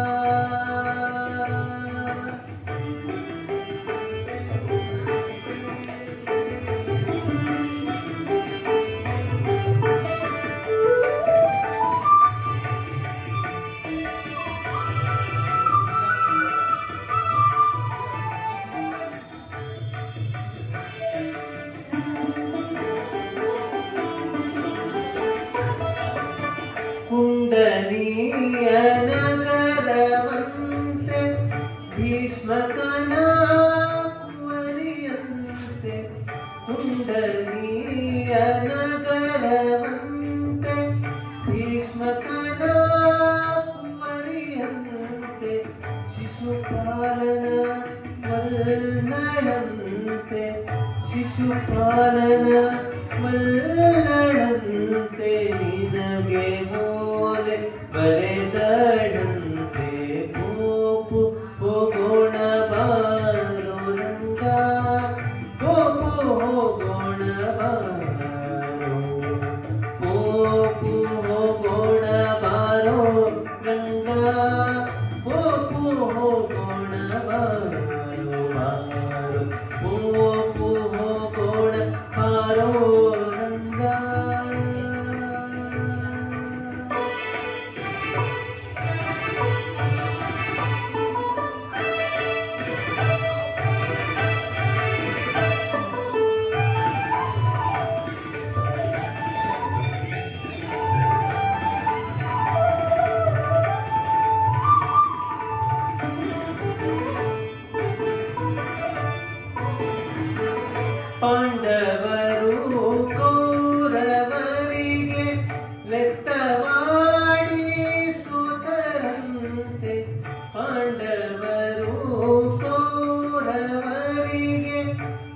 S1: ಕುಂಡಲೀಯ ನಗರವಂತೆ ಭೀಷ್ಮಕನ ಕುವರಿಯಂತೆ ಕುಂಡಲೀಯ ನಗರವಂತೆ ಭೀಷ್ಮಕನ ಕುವರಿಯಂತೆ ಶಿಶುಪಾಲನ ವಲ್ಲಣಂತೆ ಶಿಶುಪಾಲನ ವಲ್ಲಣಂತೆ ನಿನಗೆ ಮೂಲೆ ಬರೆದಡಂತೆ ಗೋಪು ಹೋಗೋಣ ಬಾರೋ ರಂಗ ಗೋಪು ಹೋಗೋಣ ಬಾರೋ ಗೋಪು ಹೋಗೋಣ ಬಾರೋ ರಂಗ ಗೋಪು ಹೋಗೋಣ ಬಾರೋ ಬಾರೋ ಗೋಪು ಹೋಗೋಣ ಬಾರೋ ರಂಗ ಪಾಂಡವರು ಕೌರವರಿಗೆ ಲೆತ್ತವಾಡಿ ಸೋತರಂತೆ ಪಾಂಡವರು ಕೌರವರಿಗೆ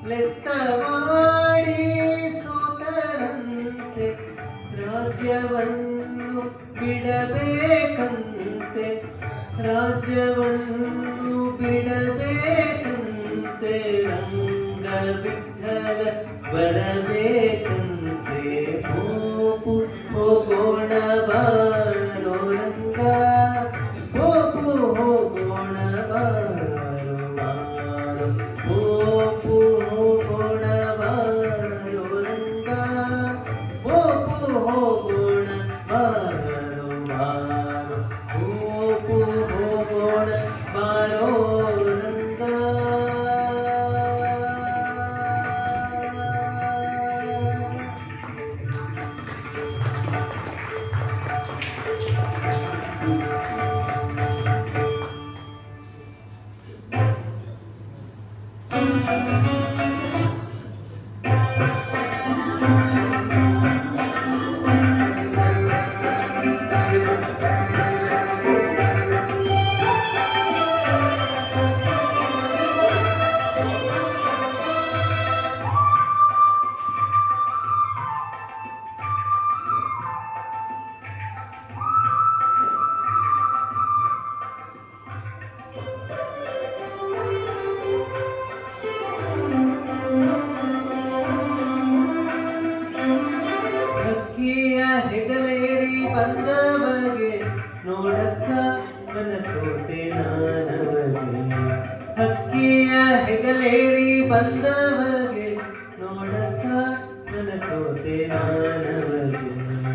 S1: ಲೆತ್ತವಾಡಿ ಸೋತರಂತೆ ರಾಜ್ಯವನ್ನು ಬಿಡಬೇಕಂತೆ ರಾಜ್ಯವನ್ನು ಬಿಡಬೇಕಂತೆ ರಂಗ ಬಿಟ್ಟಲ ಬರಬೇಕಂತೆ ಹೋಪು ಹೋಗೋಣ ಬಾರೋ ರಂಗ ಹೋಪು ಹೋಗೋಣ ಬಾರೋ ಬಾರೋ ಹೋಪು ಹೋಗೋಣ ಬಾರೋ ರಂಗ ಹೋಪು ಹೋಗೋಣ ಬಾರೋ ಬಾರೋ ಹೋಪು ಹೋಗೋಣ ಬಾರೋ ರಂಗ ಹಕ್ಕಿಯ ಹೆಗಲೇರಿ ಬಂದವಗೆ ನೋಡಕ್ಕ ಮನಸೋತೆ ನಾನವಗೆ ಹಕ್ಕಿಯ ಹೆಗಲೇರಿ ಬಂದವಗೆ ನೋಡಕ್ಕ ಮನಸೋತೆ ನಾನವಗೆ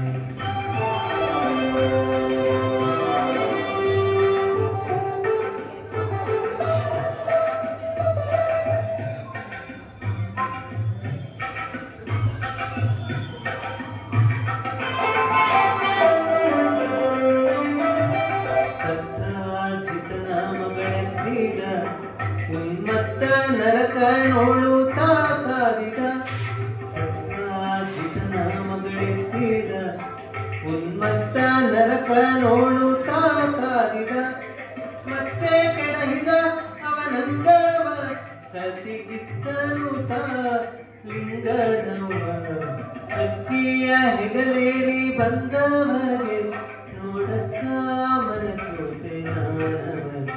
S1: ಸತ್ರಾಜಿತನ ಮಗಳೆಂದೀಗ ಉನ್ಮತ್ತ ನರಕ ನೋಡುತ್ತಾ ಕಾದಿದ ಸತ್ರಾಜಿತನ ಮಗಳೆಂದೀಗ ಉನ್ಮತ್ತ ನರಕ ನೋಡುತ್ತಾ ಕಾದಿದ ಮತ್ತೆ ಕೆಡಹಿದ ಅವನಂಗವ ಸತಿಗಿತ್ತನು ತಾ ಲಿಂಗನವ ಅಕ್ಕಿಯ ಹೆಗಲೇರಿ ಬಂದವಗೆ ನೋಡಕ್ಕ ಮನಸೋತೆ ನಾನವಗೆ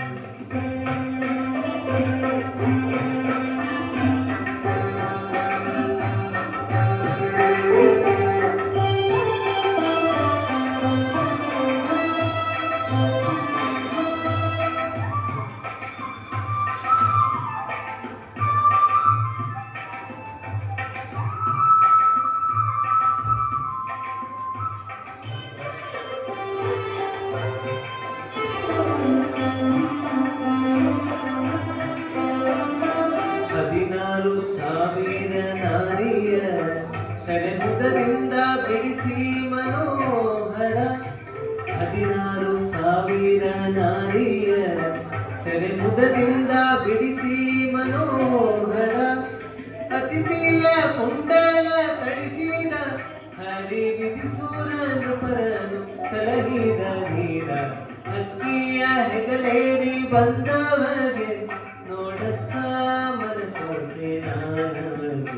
S1: ಹದಿನಾರು ಸಾವಿರ ನಾರಿಯ ಸೆರೆಹುದರಿಂದ ಬಿಡಿಸಿ ಮನೋಹರ ಹದಿನಾರು ಸಾವಿರ ನಾರಿಯ ಸೆರೆಹುದರಿಂದ ಬಿಡಿಸಿ ಮನೋಹರ ಅತಿಥಿಯ ಕುಂಡಲ ಕಳಿಸಿದ ಹರಿ ವಿಧಿಸೂರ ನೃಪರನು ಸಲಹಿದ ನೀರ ಅಕ್ಕಿಯ ಹೆಗಲೇರಿ ಬಂದವಗೆ ನೋಡತ್ತ ಮನಸೋತೆ ನಾನವಗೆ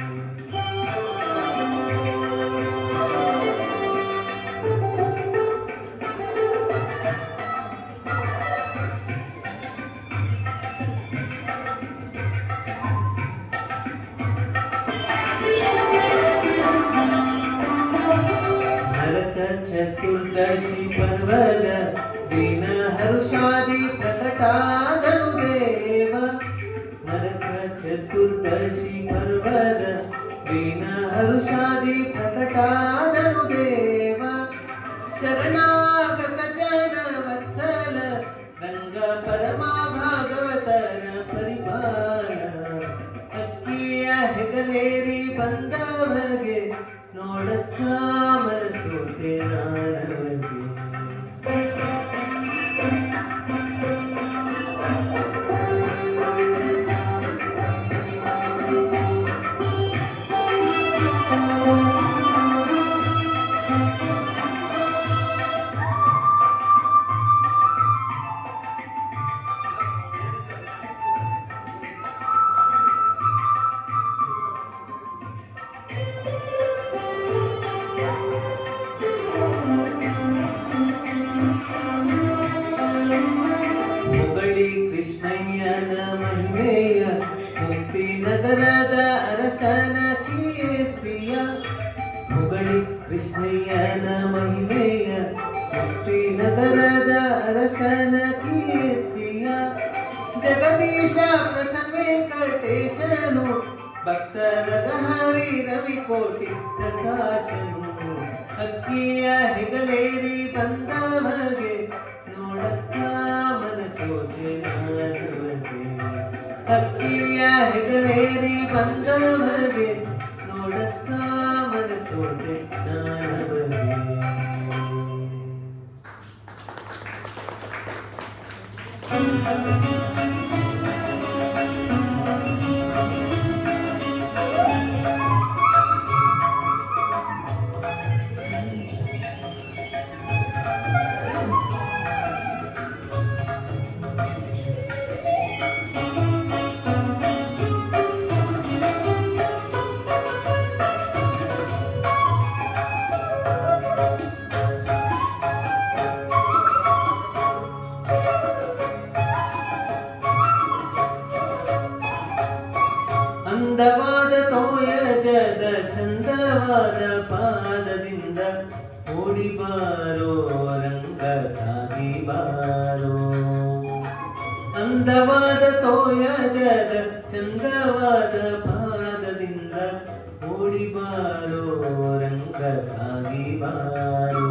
S1: ನರಕ ಚತುರ್ದಶಿ ಪರ್ವದ ದಿನ ಹರುಷಾದಿ ಪ್ರಕಟಾದನು ದೇವ ನರಕ ಚತುರ್ದಶಿ ಪರ್ವದ ದಿನ ಹರುಷಾದಿ ಪ್ರಕಟಾದನು ದೇವ ಶರಣಾಗತ ಜನ ವತ್ಸಲ ರಂಗ ಪರಮ ಭಾಗವತರ ಪರಿಪಾಲ ಅಕ್ಕಿಯ ಹೆಗಲೇರಿ ಬಂದವಗೆ ನೋಡಕ್ಕ ಮನಸೋತೆ ನಾನವಗೆ ನಗರದ ಅರಸನ ಕೀರ್ತಿಯ ಹೊಗಳಿ ಕೃಷ್ಣಯ್ಯನ ಮಹಿಮೆಯ ಮುಕ್ತಿ ನಗರದ ಅರಸನ ಕೀರ್ತಿಯ ಜಗದೀಶ ಪ್ರಸನ್ನ ವೆಂಕಟೇಶನು ಭಕ್ತರ ಹರಿ ರವಿ ಕೋಟಿ ಪ್ರಕಾಶನು ಅಕ್ಕಿಯ ಹೆಗಲೇರಿ ಬಂದವಗೆ ನೋಡಕ್ಕ ಮನಸೋತೆ ನಾನವಗೆ ಅಕ್ಕಿಯ ಹೆಗಲೇರಿ ಬಂದವಗೆ ನೋಡಕ್ಕ ಮನಸೋತೆ ನಾನವಗೆ ಅಂದವಾದ ತೋಯಜದ ಚಂದವಾದ ಪಾದದಿಂದ ಓಡಿ ಬಾರೋ ರಂಗ ಸಾಗಿ ಬಾರೋ ಅಂದವಾದ ತೋಯಜದ ಚಂದವಾದ ಪಾದದಿಂದ ಓಡಿ ಬಾರೋ ರಂಗ ಸಾಗಿ ಬಾರೋ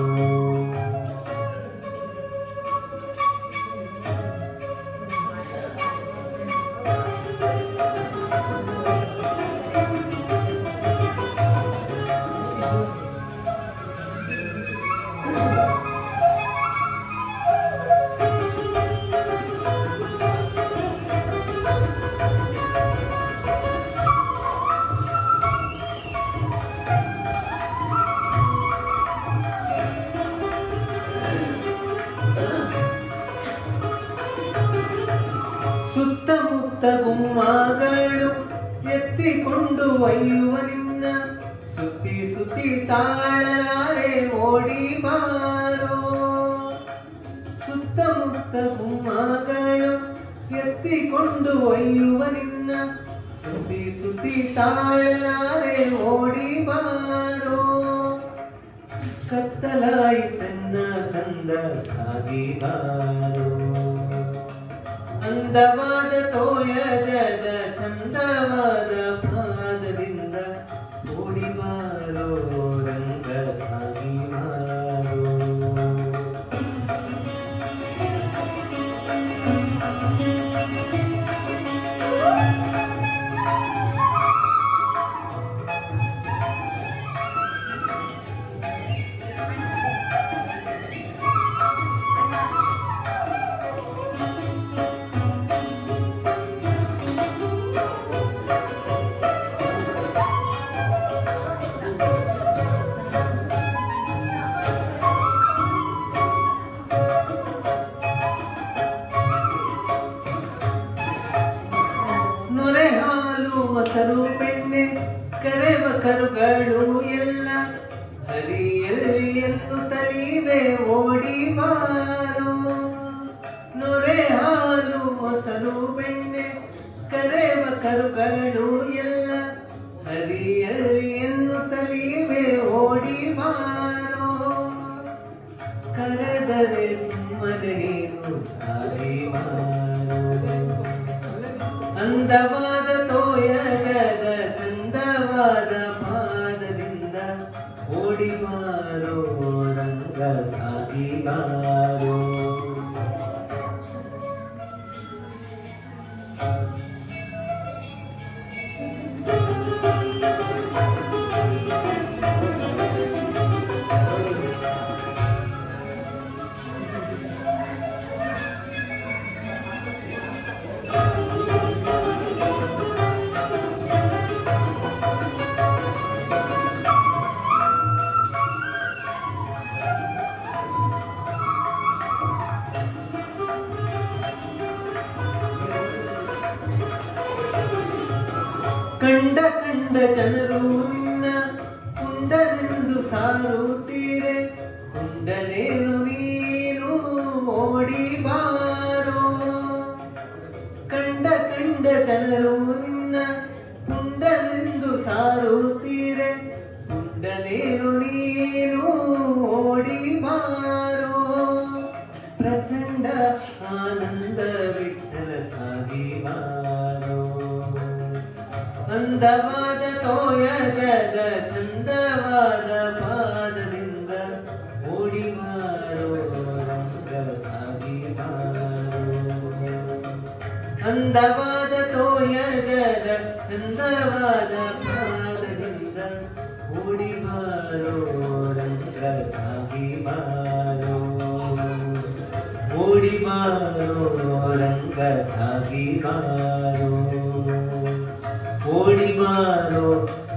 S1: ಸುತ್ತಮುತ್ತ ಗುಮ್ಮಗಳು ಎತ್ತಿಕೊಂಡು ಒಯ್ಯುವ ನಿನ್ನ ಸುತ್ತಿ ಸುತ್ತಿ ತಾಳಲಾರೆ ಓಡಿ ಬಾರೋ ಸುತ್ತಮುತ್ತ ಗುಮ್ಮಗಳು ಎತ್ತಿಕೊಂಡು ಒಯ್ಯುವ ನಿನ್ನ ಸುತ್ತಿ ಸುತ್ತಿ ತಾಳಲಾರೆ ಓಡಿ ಬಾರೋ ಕತ್ತಲಾಯಿತನ್ನ ಕಂದ ಸಾಗಿ ಬಾರೋ ಅಂದವಾದ ತೋಯಜದ ಚಂದವಾದ ಪಾದದಿಂದ ಓಡಿ ಬಾರೋ ರಂಗ ಸಾಗಿ ಬಾರೋ ನೊರೆ ಹಾಲು ಮೊಸರು ಬೆಣ್ಣೆ ಕರೆವ ಕರುಗಳು ಎಲ್ಲ ಹರಿಯಲ್ಲಿ ಎನ್ನುತ್ತಲಿವೆ ಓಡಿ ಬಾರೋ ನೊರೆ ಹಾಲು ಮೊಸರು ಬೆಣ್ಣೆ ಕರೆವ ಕರುಗಳು ಎಲ್ಲ ಹರಿಯಲ್ಲಿ ಎನ್ನುತ್ತಲಿವೆ ಓಡಿ ಬಾರೋ ಕರೆದರೆ ಸುಮ್ಮನೆ ನೀನು ಸಾಗಿ ಬಾರೋ ಅಂದವಾದ ತೋಯಗದ ಚಂದವಾದ ಪಾದದಿಂದ ಓಡಿ ಬಾರೋ ರಂಗ ಸಾಗಿ ಬಾರೋ ಕಂಡ ಕಂಡ ಜನರು ನಿನ್ನ ಕುಂಡನೆಂದು ಸಾರುತ್ತೀರೆ ಕುಂಡನೇನು ನೀನು ಓಡಿ ಬಾರೋ ಕಂಡ ಕಂಡ ಜನರು ನಿನ್ನ ಅಂದವಾದ ತೋಯಜದ ಚಂದವಾದ ಪಾದದಿಂದ ಓಡಿ ಮಾರೋ ರಂಗ ಸಾಗಿ ಮಾರೋ ಅಂದವಾದ ತೋಯಜದ ಚಂದವಾದ ಪಾದದಿಂದ ಓಡಿ ಮಾರೋ ರಂಗ ಸಾಗಿ ಮಾರೋ ಓಡಿ ಮಾರೋ ರಂಗ ಸಾಗಿ ಮಾರೋ ಓಡಿ ಮಾರೋ